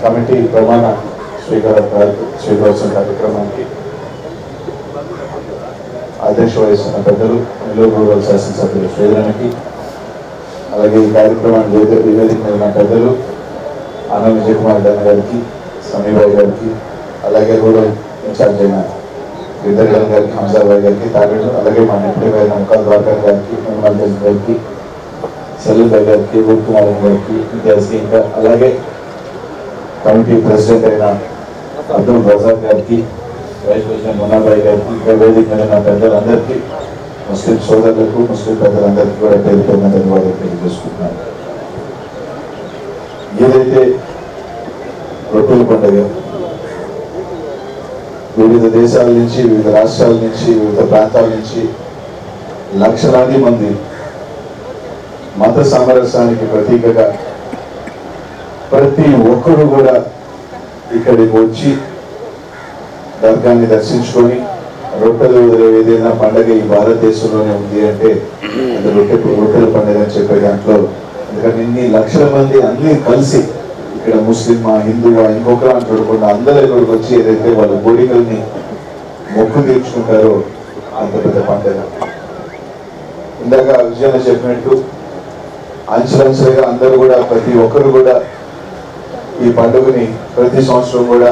committee ప్రమాణ స్వీకార స్వీకరించిన కార్యక్రమానికి అధ్యక్ష వహిస్తున్న పెద్దలు నెల్లూరు రూరల్ శాసనసభ్యులు శ్రీధరానికి అలాగే ఈ కార్యక్రమాన్ని వేదిక వేదిక మీద ఉన్న పెద్దలు అన్న విజయ్ కుమార్ దాన గారికి సమీబాయి గారికి అలాగే రూరల్ ఇన్ఛార్జ్ అయిన గిరిధర్ గారికి హంసాబాయి గారికి తాగడు అలాగే మా ఎంపీ గారి ముఖాల్ ద్వారకా గారికి నిర్మల్ గారికి సెల్లుబాయి గారికి రూప్ కుమార్ గారికి ఇంతియాజ్కి ఇంకా అలాగే కమిటీ ప్రెసిడెంట్ అయిన అబ్దుల్ రజాక్ గారికి వైస్ ప్రెసిడెంట్ మున్నాబాయి గారికి ఇంకా వేదిక మీద ఉన్న పెద్దలందరికీ ముస్లిం సోదరులకు ముస్లిం పెద్దలందరికీ కూడా పేరు పేరున ధన్యవాదాలు తెలియజేసుకుంటున్నాను ఏదైతే రొట్టెల పండుగ వివిధ దేశాల నుంచి వివిధ రాష్ట్రాల నుంచి వివిధ ప్రాంతాల నుంచి లక్షలాది మంది మత సామరస్యానికి ప్రతీకగా ప్రతి ఒక్కరు కూడా ఇక్కడికి వచ్చి దర్గాన్ని దర్శించుకొని రొట్టెలు వదిలే ఏదైనా పండగ ఈ భారతదేశంలోనే ఉంది అంటే అది రొట్టె రొట్టెల పండుగ అని చెప్పే దాంట్లో ఎందుకంటే ఇన్ని లక్షల మంది అన్ని కలిసి ఇక్కడ ముస్లిమా హిందువా ఇంకొకరా అని చూడకుండా అందరూ ఇక్కడికి వచ్చి ఏదైతే వాళ్ళ కోరికల్ని మొక్కు తీర్చుకుంటారో అంత పెద్ద పండుగ ఇందాక విజయన చెప్పినట్టు అంచెలంచెలుగా అందరూ కూడా ప్రతి ఒక్కరు కూడా ఈ పండుగని ప్రతి సంవత్సరం కూడా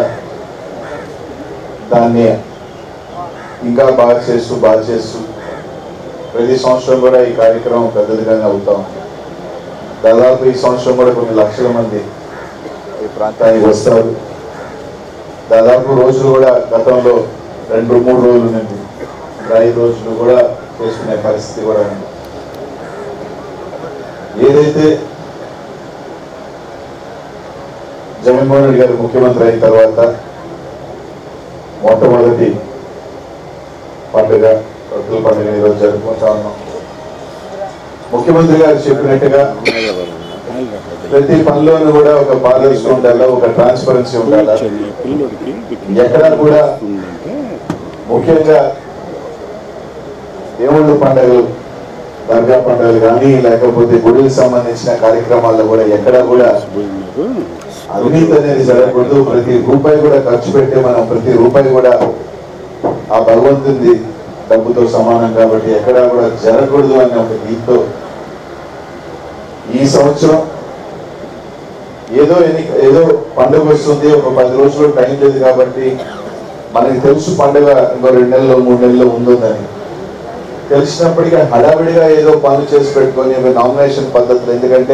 దాన్ని ఇంకా బాగా చేస్తూ బాగా చేస్తూ ప్రతి సంవత్సరం కూడా ఈ కార్యక్రమం పెద్దదిగా అవుతాం దాదాపు ఈ సంవత్సరం కూడా కొన్ని లక్షల మంది ఈ ప్రాంతానికి వస్తారు దాదాపు రోజులు కూడా గతంలో రెండు మూడు రోజులు నుండి ఇంకా ఐదు రోజులు కూడా చేసుకునే పరిస్థితి కూడా ఉంది ఏదైతే జగన్మోహన్ రెడ్డి గారు ముఖ్యమంత్రి అయిన తర్వాత మొట్టమొదటి పండుగ రొట్టెల పండుగ ఈరోజు జరుపుకుంటా ఉన్నాం ముఖ్యమంత్రి గారు చెప్పినట్టుగా ప్రతి పనిలోనూ కూడా ఒక పారదర్శి ఉండాలా ఒక ట్రాన్స్పరెన్సీ ఉండాలా ఎక్కడా కూడా ముఖ్యంగా దేవుళ్ళ పండుగలు దర్గా పండుగలు కానీ లేకపోతే గుడికి సంబంధించిన కార్యక్రమాల్లో కూడా ఎక్కడా కూడా అవినీతి అనేది జరగకూడదు ప్రతి రూపాయి కూడా ఖర్చు పెట్టి మనం ప్రతి రూపాయి కూడా ఆ భగవంతుని డబ్బుతో సమానం కాబట్టి ఎక్కడా కూడా జరగకూడదు అనే ఒక దీంతో ఈ సంవత్సరం ఏదో ఎన్ని ఏదో పండుగ వస్తుంది ఒక పది రోజులు టైం లేదు కాబట్టి మనకి తెలుసు పండుగ ఇంకో రెండు నెలలు మూడు నెలలు ఉంటుందని తెలిసినప్పటికీ హడావిడిగా ఏదో పనులు చేసి పెట్టుకొని నామినేషన్ పద్ధతులు ఎందుకంటే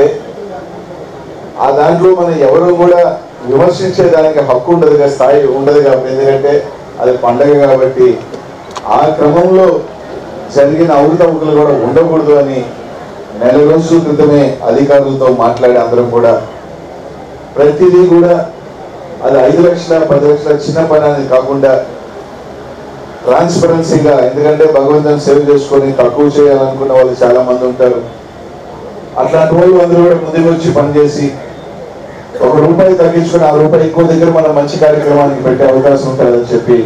ఆ దాంట్లో మనం ఎవరు కూడా విమర్శించే దానికి హక్కు ఉండదు కదా, స్థాయి ఉండదు కాబట్టి ఎందుకంటే అది పండగ కాబట్టి ఆ క్రమంలో జరిగిన అవకతవకలు కూడా ఉండకూడదు అని నెల రోజుల క్రితమే అధికారులతో మాట్లాడి అందరం కూడా ప్రతిదీ కూడా అది ఐదు లక్షల పది లక్షల చిన్న పని అనేది కాకుండా ట్రాన్స్పరెన్సీగా ఎందుకంటే భగవంతుని సేవ చేసుకొని తక్కువ చేయాలనుకున్న వాళ్ళు చాలా మంది ఉంటారు అట్లాంటి వాళ్ళు అందరూ కూడా ముందుకు వచ్చి పనిచేసి ఒక రూపాయి తగ్గించుకుని ఆ రూపాయి ఎక్కువ దగ్గర మనం మంచి కార్యక్రమానికి పెట్టే అవకాశం ఉంటుందని చెప్పి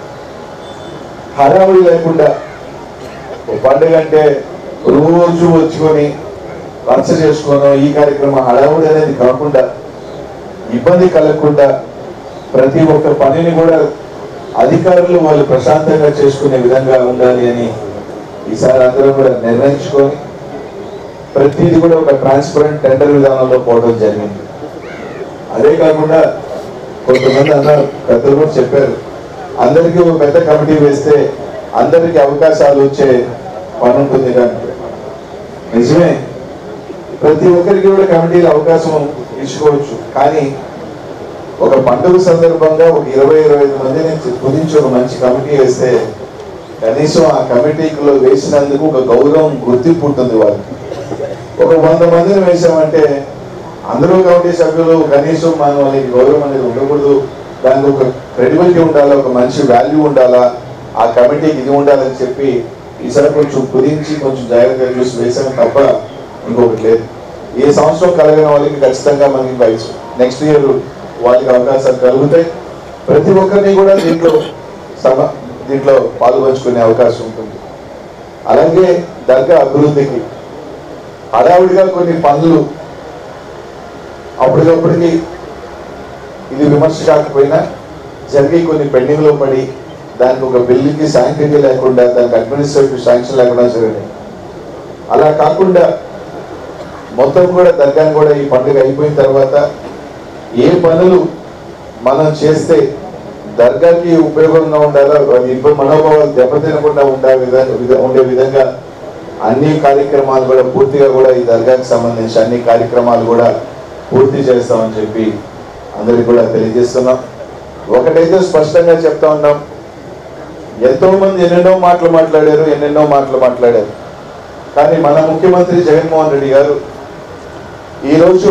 హడావుడి లేకుండా ఓ పండుగ అంటే రోజు వచ్చుకొని రచ్చ చేసుకోవడం ఈ కార్యక్రమం హడావుడి అనేది కాకుండా ఇబ్బంది కలగకుండా ప్రతి ఒక్క పనిని కూడా అధికారులు వాళ్ళు ప్రశాంతంగా చేసుకునే విధంగా ఉండాలి అని ఈసారి అందరూ కూడా నిర్ణయించుకొని ప్రతిదీ కూడా ఒక ట్రాన్స్పరెంట్ టెండర్ విధానంలో పోవడం జరిగింది అదే కాకుండా కొంతమంది అన్నారు పెద్దలు కూడా చెప్పారు అందరికీ ఒక పెద్ద కమిటీ వేస్తే అందరికీ అవకాశాలు వచ్చే పని ఉంటుంది కానీ నిజమే ప్రతి ఒక్కరికి కూడా కమిటీలో అవకాశం ఇచ్చుకోవచ్చు కానీ ఒక పండుగ సందర్భంగా ఒక ఇరవై ఇరవై ఐదు మందిని కుదించి ఒక మంచి కమిటీ వేస్తే కనీసం ఆ కమిటీలో వేసినందుకు ఒక గౌరవం గుర్తింపు ఉంటుంది వాళ్ళకి ఒక వంద మందిని వేసామంటే అందరూ కమిటీ సభ్యులు కనీసం మనం వాళ్ళకి గౌరవం అనేది ఉండకూడదు దానికి ఒక క్రెడిబిలిటీ ఉండాలా ఒక మంచి వాల్యూ ఉండాలా ఆ కమిటీకి ఇది ఉండాలని చెప్పి ఈసారి కొంచెం కుదించి కొంచెం జాగ్రత్తగా చూసి వేసాం తప్ప ఇంకొకటి లేదు ఏ సంవత్సరం కలిగిన వాళ్ళకి ఖచ్చితంగా మనకి నెక్స్ట్ ఇయర్ వాళ్ళకి అవకాశాలు కలుగుతాయి ప్రతి ఒక్కరిని కూడా దీంట్లో సమ దీంట్లో పాల్పంచుకునే అవకాశం ఉంటుంది అలాగే దర్గా అభివృద్ధికి హడావుడిగా కొన్ని పనులు అప్పటికప్పటికి ఇది విమర్శ కాకపోయినా జరిగి కొన్ని పెండింగ్లో పడి దానికి ఒక బిల్లుకి శాంక్షన్ లేకుండా దానికి అడ్మినిస్ట్రేటివ్ శాంక్షన్ లేకుండా జరిగినాయి అలా కాకుండా మొత్తం కూడా దర్గాని కూడా ఈ పండుగ అయిపోయిన తర్వాత ఏ పనులు మనం చేస్తే దర్గాకి ఉపయోగంగా ఉండాలో అది ఇప్పుడు మనోభావాలు దెబ్బతినకుండా ఉండే విధంగా ఉండే విధంగా అన్ని కార్యక్రమాలు కూడా పూర్తిగా కూడా ఈ దర్గాకి సంబంధించి అన్ని కార్యక్రమాలు కూడా పూర్తి చేస్తామని చెప్పి అందరికి కూడా తెలియజేస్తున్నాం ఒకటైతే స్పష్టంగా చెప్తా ఉన్నాం ఎంతో మంది ఎన్నెన్నో మాటలు మాట్లాడారు ఎన్నెన్నో మాటలు మాట్లాడారు కానీ మన ముఖ్యమంత్రి జగన్మోహన్ రెడ్డి గారు ఈరోజు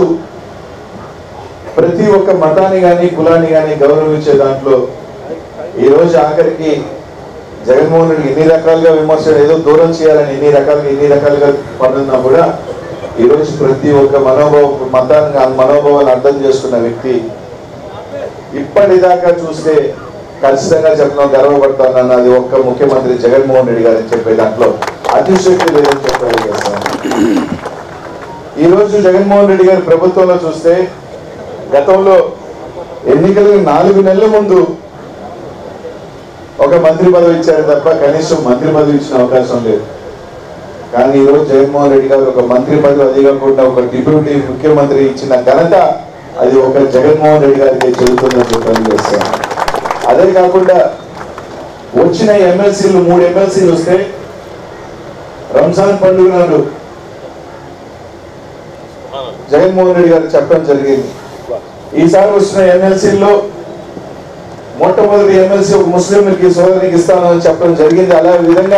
ప్రతి ఒక్క మతాన్ని కానీ కులాన్ని కానీ గౌరవించే దాంట్లో ఈరోజు ఆఖరికి జగన్మోహన్ రెడ్డి ఎన్ని రకాలుగా విమర్శలు ఏదో దూరం చేయాలని ఎన్ని రకాలుగా ఎన్ని రకాలుగా పనున్నా కూడా ఈరోజు ప్రతి ఒక్క మనోభావ మతాన్ని ఆ మనోభావాన్ని అర్థం చేసుకున్న వ్యక్తి ఇప్పటిదాకా చూస్తే ఖచ్చితంగా చెప్తున్నాం గర్వపడతాను అది ఒక్క ముఖ్యమంత్రి జగన్మోహన్ రెడ్డి గారు చెప్పే దాంట్లో అతిశక్తి లేదని చెప్పగలిగేస్తాను ఈ రోజు జగన్మోహన్ రెడ్డి గారి ప్రభుత్వంలో చూస్తే గతంలో ఎన్నికలకు నాలుగు నెలల ముందు ఒక మంత్రి పదవి ఇచ్చారు తప్ప కనీసం మంత్రి పదవి ఇచ్చిన అవకాశం లేదు కానీ ఈ రోజు జగన్మోహన్ రెడ్డి గారు ఒక మంత్రి పదవి అది కాకుండా ఒక డిప్యూటీ ముఖ్యమంత్రి ఇచ్చిన ఘనత అది ఒక జగన్మోహన్ రెడ్డి గారికి చెబుతుందని చెప్పి చేస్తాను అదే కాకుండా వచ్చిన ఎమ్మెల్సీలు మూడు ఎమ్మెల్సీలు వస్తే రంజాన్ పండుగ నాడు జగన్మోహన్ రెడ్డి గారు చెప్పడం జరిగింది ఈసారి వచ్చిన ఎమ్మెల్సీల్లో మొట్టమొదటి ఎమ్మెల్సీ ఒక ముస్లింలకి సోదరికి ఇస్తానని చెప్పడం జరిగింది అలా విధంగా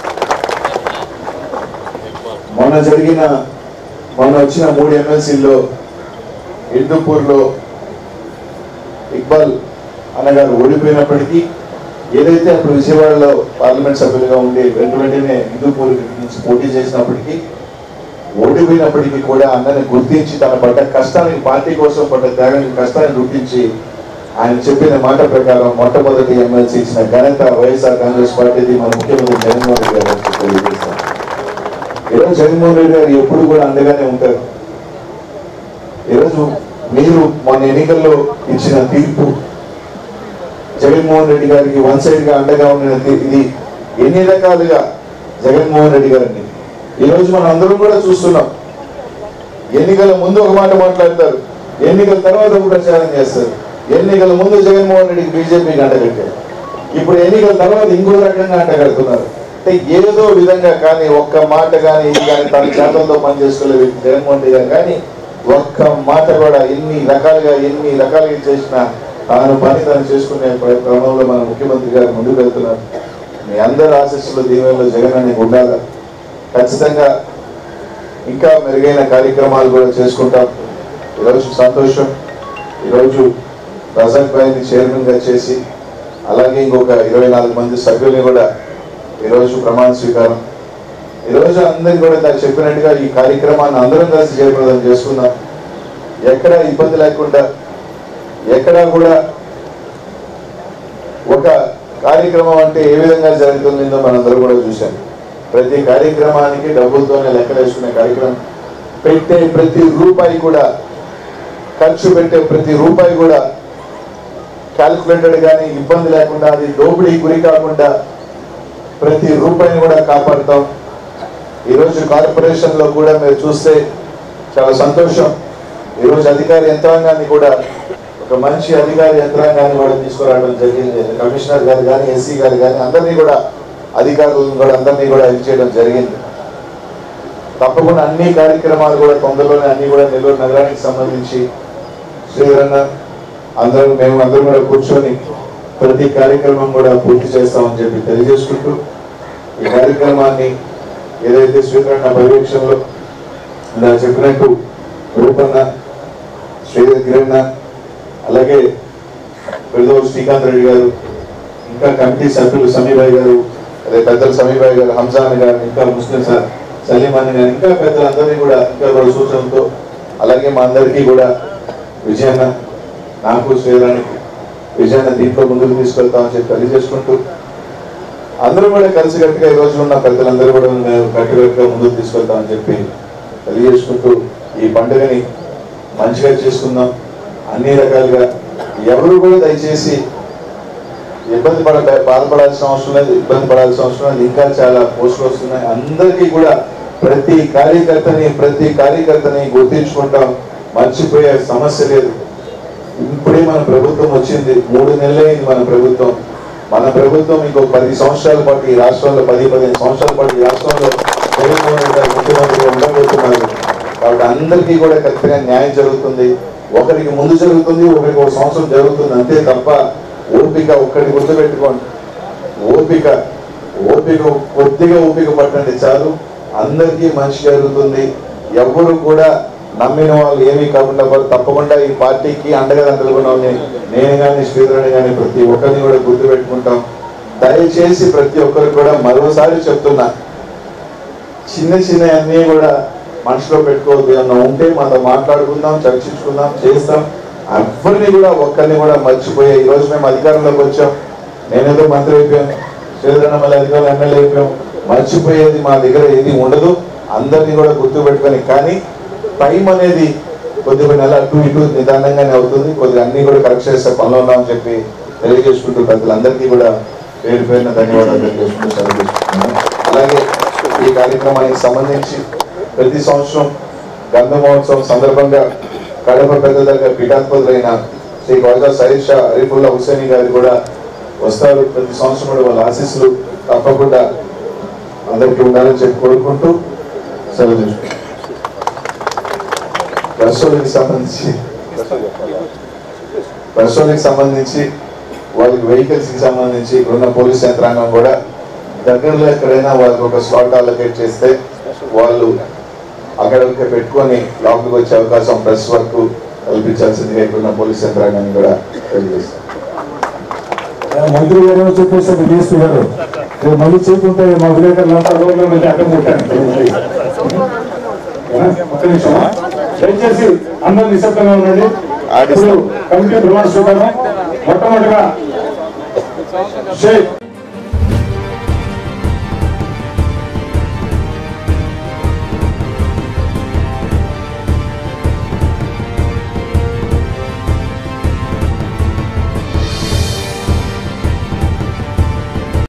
మొన్న జరిగిన మొన్న వచ్చిన మూడు ఎమ్మెల్సీల్లో హిందూపూర్లో ఇక్బాల్ అన్నగారు ఓడిపోయినప్పటికీ ఏదైతే అప్పుడు విజయవాడలో పార్లమెంట్ సభ్యులుగా ఉండి వెంట వెంటనే హిందూపూర్ నుంచి పోటీ చేసినప్పటికీ ఓడిపోయినప్పటికీ కూడా అన్నని గుర్తించి తన పడ్డ కష్టానికి పార్టీ కోసం పడ్డ త్యాగానికి కష్టాన్ని గుర్తించి ఆయన చెప్పిన మాట ప్రకారం మొట్టమొదటి ఎమ్మెల్సీ ఇచ్చిన ఘనత వైఎస్ఆర్ కాంగ్రెస్ పార్టీది మన ముఖ్యమంత్రి జగన్మోహన్ రెడ్డి గారు అని తెలియజేస్తాం ఈరోజు జగన్మోహన్ రెడ్డి గారు ఎప్పుడు కూడా అండగానే ఉంటారు ఈరోజు మీరు మొన్న ఎన్నికల్లో ఇచ్చిన తీర్పు జగన్మోహన్ రెడ్డి గారికి వన్ సైడ్ గా అండగా ఉన్న తీ- ఇది ఎన్ని రకాలుగా జగన్మోహన్ రెడ్డి గారిని ఈ రోజు మనం అందరం కూడా చూస్తున్నాం ఎన్నికల ముందు ఒక మాట మాట్లాడతారు ఎన్నికల తర్వాత ఒక ప్రచారం చేస్తారు ఎన్నికల ముందు జగన్మోహన్ రెడ్డికి బీజేపీకి అంటగట్టారు ఇప్పుడు ఎన్నికల తర్వాత ఇంకో రకంగా అంటగడుతున్నారు అంటే ఏదో విధంగా కానీ ఒక్క మాట కానీ ఇది కానీ తన చేతలతో పనిచేసుకోలేదు జగన్మోహన్ రెడ్డి గారు కానీ ఒక్క మాట కూడా ఎన్ని రకాలుగా ఎన్ని రకాలుగా చేసినా తాను పని తాను చేసుకునే ప్ర- క్రమంలో మన ముఖ్యమంత్రి గారు ముందుకు వెళ్తున్నారు మీ అందరి ఆశస్సులు దీవెనలో జగన్ అని ఉండాలి ఖచ్చితంగా ఇంకా మెరుగైన కార్యక్రమాలు కూడా చేసుకుంటాం ఈరోజు సంతోషం ఈరోజు రజాక్ భాయ్ని చైర్మన్గా చేసి అలాగే ఇంకొక ఇరవై నాలుగు మంది సభ్యుల్ని కూడా ఈరోజు ప్రమాణ స్వీకారం ఈరోజు అందరికీ కూడా నాకు చెప్పినట్టుగా ఈ కార్యక్రమాన్ని అందరం కలిసి జయప్రదం చేసుకుందాం ఎక్కడ ఇబ్బంది లేకుండా ఎక్కడా కూడా ఒక కార్యక్రమం అంటే ఏ విధంగా జరుగుతుందో మనందరూ కూడా చూశాం ప్రతి కార్యక్రమానికి డబ్బులతోనే లెక్కలేసుకునే కార్యక్రమం పెట్టే ప్రతి రూపాయి కూడా ఖర్చు పెట్టే ప్రతి రూపాయి కూడా క్యాల్కులేటెడ్ కానీ ఇబ్బంది లేకుండా అది దోపిడీ గురి కాకుండా ప్రతి రూపాయిని కూడా కాపాడుతాం ఈరోజు కార్పొరేషన్లో కూడా మీరు చూస్తే చాలా సంతోషం ఈరోజు అధికారి యంత్రాంగాన్ని కూడా ఒక మంచి అధికారి యంత్రాంగాన్ని కూడా తీసుకురావడం జరిగింది కమిషనర్ గారు కానీ ఎస్సీ గారు కానీ అందరినీ కూడా అధికారులను కూడా అందరినీ కూడా ఇది చేయడం జరిగింది తప్పకుండా అన్ని కార్యక్రమాలు కూడా తొందరలోనే అన్ని కూడా నెల్లూరు నగరానికి సంబంధించి శ్రీధరన్న అందరూ మేము అందరం కూడా కూర్చొని ప్రతి కార్యక్రమం కూడా పూర్తి చేస్తామని చెప్పి తెలియజేసుకుంటూ ఈ కార్యక్రమాన్ని ఏదైతే శ్రీధరన్న పర్యవేక్షణలో ఇలా చెప్పినట్టు రూపన్న శ్రీధర్ కిరణ్ అలాగే పెద్దోడు శ్రీకాంత్ రెడ్డి గారు ఇంకా కమిటీ సభ్యులు సమీబాయి గారు అదే పెద్దలు సమీబాయి గారు హంసాన్ గారు ఇంకా ముస్లిం సార్ సలీం అని గారు ఇంకా పెద్దలందరినీ కూడా ఇంకా కూడా సూచనలతో అలాగే మా అందరికీ కూడా విజయన్న నాకు శ్రీధరానికి విజయన్న దీంట్లో ముందుకు తీసుకెళ్తామని చెప్పి తెలియజేసుకుంటూ అందరూ కూడా కలిసికట్టుగా ఈ రోజు ఉన్న పెద్దలందరూ కూడా మేము కట్టుకట్టుగా ముందుకు తీసుకెళ్తామని చెప్పి తెలియజేసుకుంటూ ఈ పండుగని మంచిగా చేసుకుందాం అన్ని రకాలుగా ఎవరు కూడా దయచేసి ఇబ్బంది పడ బాధపడాల్సిన అవసరం లేదు ఇబ్బంది పడాల్సిన అవసరం లేదు ఇంకా చాలా పోస్టులు వస్తున్నాయి అందరికీ కూడా ప్రతి కార్యకర్తని ప్రతి కార్యకర్తని గుర్తించుకుంటాం మర్చిపోయే సమస్య లేదు ఇప్పుడే మన ప్రభుత్వం వచ్చింది మూడు నెలలే అయింది మన ప్రభుత్వం మన ప్రభుత్వం ఇంకో పది సంవత్సరాల పాటు ఈ రాష్ట్రంలో పది పదిహేను సంవత్సరాల పాటు ఈ రాష్ట్రంలో జగన్మోహన్ రెడ్డి గారు ముఖ్యమంత్రిగా ఉండబోతున్నారు కాబట్టి అందరికీ కూడా ఖచ్చితంగా న్యాయం జరుగుతుంది ఒకరికి ముందు జరుగుతుంది ఒకరికి ఒక సంవత్సరం జరుగుతుంది అంతే తప్ప ఓపిక ఒక్కటి గుర్తుపెట్టుకోండి ఓపిక ఓపిక కొద్దిగా ఓపిక పట్టండి చాలు అందరికీ మంచి జరుగుతుంది ఎవరు కూడా నమ్మిన వాళ్ళు ఏమీ కాకుండా వారు తప్పకుండా ఈ పార్టీకి అండగా నిలబడిన నేను కానీ శ్రీధరుని కానీ ప్రతి ఒక్కరిని కూడా గుర్తుపెట్టుకుంటాం దయచేసి ప్రతి ఒక్కరికి కూడా మరోసారి చెప్తున్నా చిన్న చిన్న అన్నీ కూడా మనసులో పెట్టుకోవద్దు ఏమన్నా ఉంటే మనతో మాట్లాడుకుందాం చర్చించుకుందాం చేస్తాం ఎవరిని కూడా ఒక్కరిని కూడా మర్చిపోయే ఈ రోజు మేము అధికారంలోకి వచ్చాం నేనేదో మంత్రి అయిపోయాను శ్రీధరణ మళ్ళీ అధికారులు ఎమ్మెల్యే అయిపోయాం మర్చిపోయేది మా దగ్గర ఏది ఉండదు అందరినీ కూడా గుర్తు పెట్టుకొని కానీ టైం అనేది కొద్దిగా నెల అటు ఇటు నిదానంగానే అవుతుంది కొద్దిగా అన్ని కూడా కరెక్ట్ చేస్తే పనిలో ఉన్నామని చెప్పి తెలియజేసుకుంటూ ప్రజలందరికీ కూడా పేరు పేరున ధన్యవాదాలు తెలియజేసుకుంటూ సెలవు తీసుకుంటున్నాను అలాగే ఈ కార్యక్రమానికి సంబంధించి ప్రతి సంవత్సరం గంధ మహోత్సవం సందర్భంగా కడప పెద్ద దగ్గర పీఠాధిపతులైన శ్రీ ఖాజా సయీద్ షా అరీఫుల్లా హుసేని గారు కూడా వస్తారు ప్రతి సంవత్సరం కూడా వాళ్ళ ఆశీస్సులు తప్పకుండా అందరికీ ఉండాలని చెప్పి కోరుకుంటూ సెలవు తీసుకుంటాం రసోలకి సంబంధించి రసోలకి సంబంధించి వాళ్ళకి వెహికల్స్ కి సంబంధించి ఇక్కడున్న పోలీస్ యంత్రాంగం కూడా దగ్గరలో ఎక్కడైనా వాళ్ళకి ఒక స్లాట్ అలొకేట్ చేస్తే వాళ్ళు అక్కడికి పెట్టుకొని లోపలికి వచ్చే అవకాశం ప్రెస్ వరకు కల్పించాల్సిందిగా ఇక్కడున్న పోలీస్ యంత్రాంగాన్ని కూడా తెలియజేస్తాం మంత్రి గారు చెప్పేసి డిఎస్పీ గారు రేపు మళ్ళీ చేయకుంటే మా విలేకరులు అంతా రోడ్ల మీద అడ్డం కొట్టాను ఒక్క నిమిషమా దయచేసి అందరూ నిశ్శబ్దంగా ఉండండి ఇప్పుడు కమిటీ ప్రమాణ స్వీకారం మొట్టమొదటిగా షేక్